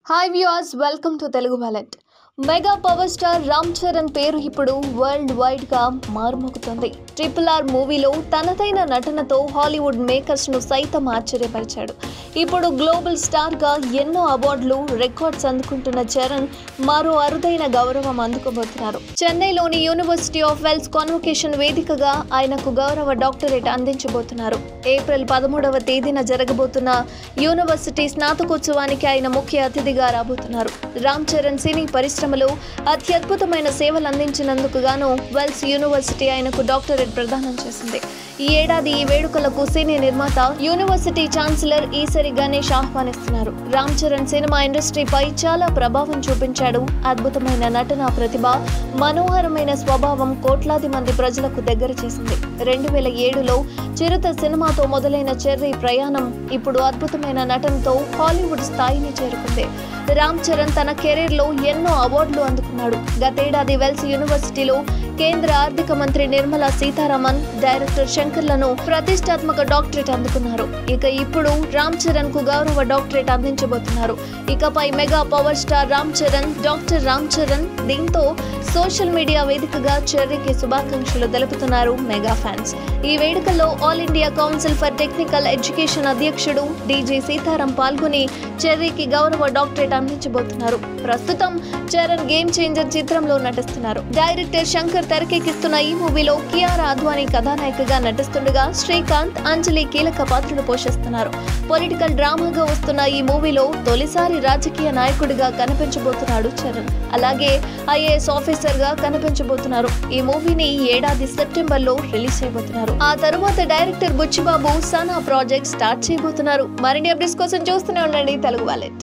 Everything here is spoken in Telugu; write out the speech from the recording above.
hi viewers welcome to Telugu wallet mega power star Ram Charan పేరు ఇప్పుడు వరల్డ్ వైడ్ గా మారుమోగుతుంది ట్రిపుల్ ఆర్ మూవీలో తనదైన నటనతో హాలీవుడ్ మేకర్స్ ను సైతం ఆశ్చర్యపరిచాడు ఇప్పుడు గ్లోబల్ స్టార్ గా ఎన్నో అవార్డులు రికార్డ్స్ అందుకుంటున్న చరణ్ మరో అరుదైన గౌరవం అందుకోబోతున్నారు చెన్నైలోని యూనివర్సిటీ ఆఫ్ వెల్స్ కాన్వకేషన్ వేదికగా ఆయనకు గౌరవ డాక్టరేట్ అందించబోతున్నారు ఏప్రిల్ పదమూడవ తేదీన జరగబోతున్న యూనివర్సిటీ స్నాతకోత్సవానికి ఆయన ముఖ్య అతిథిగా రాబోతున్నారు రామ్ చరణ్ సినీ పరిశ్రమలో అత్యద్భుతమైన సేవలు అందించినందుకు గాను వెల్స్ యూనివర్సిటీ ఆయనకు డాక్టరేట్ ప్రదానం చేసింది ఈ ఏడాది ఈ వేడుకలకు సినీ నిర్మాత యూనివర్సిటీ ఛాన్సలర్ ఈసరి గణేష్ ఆహ్వానిస్తున్నారు రామ్ చరణ్ సినిమా ఇండస్ట్రీపై చాలా ప్రభావం చూపించాడు అద్భుతమైన నటన ప్రతిభ మనోహరమైన స్వభావం కోట్లాది మంది ప్రజలకు దగ్గర చేసింది రెండు వేల ఏడులో చిరుత సినిమాతో మొదలైన చెర్రీ ప్రయాణం ఇప్పుడు అద్భుతమైన నటనతో హాలీవుడ్ స్థాయిని చేరుకుంది రామ్ చరణ్ తన కెరీర్లో ఎన్నో అవార్డులు అందుకున్నాడు గతేడాది వెల్స్ యూనివర్సిటీలో కేంద్ర ఆర్థిక మంత్రి నిర్మలా సీతారామన్ డైరెక్టర్ శంకర్లను ప్రతిష్టాత్మక డాక్టరేట్ అందుకున్నారు ఇక ఇప్పుడు రామ్ చరణ్ కు గౌరవ డాక్టరేట్ అందించబోతున్నారు ఇకపై mega power star Ram Charan doctor Ram Charan దీంతో సోషల్ మీడియా వేదికగా చెర్రీకి శుభాకాంక్షలు తెలుపుతున్నారు మెగా ఫ్యాన్స్ ఈ వేడుకల్లో all India council for technical education అధ్యక్షుడు డీజీ సీతారాం పాల్గొని చెర్రీకి గౌరవ డాక్టరేట్ అందించబోతున్నారు ప్రస్తుతం చరణ్ గేమ్ చేంజర్ చిత్రంలో నటిస్తున్నారు డైరెక్టర్ శంకర్ తెరకెక్కిస్తున్న ఈ మూవీలో కియారా అద్వానీ కథానాయికగా నటిస్తుండగా శ్రీకాంత్ అంజలి కీలక పాత్రలు పోషిస్తున్నారు పొలిటికల్ డ్రామాగా వస్తున్న ఈ మూవీలో తొలిసారి రాజకీయ నాయకుడిగా కనిపించబోతున్నాడు చరణ్ అలాగే ఐఏఎస్ ఆఫీసర్ గా కనిపించబోతున్నారు ఈ మూవీని ఈ ఏడాది సెప్టెంబర్ లో రిలీజ్ చేయబోతున్నారు ఆ తరువాత director Buchibabu Sana project start చేయబోతున్నారు మరిన్ని అప్డేట్స్ కోసం చూస్తూనే ఉండండి తెలుగు వాలెట్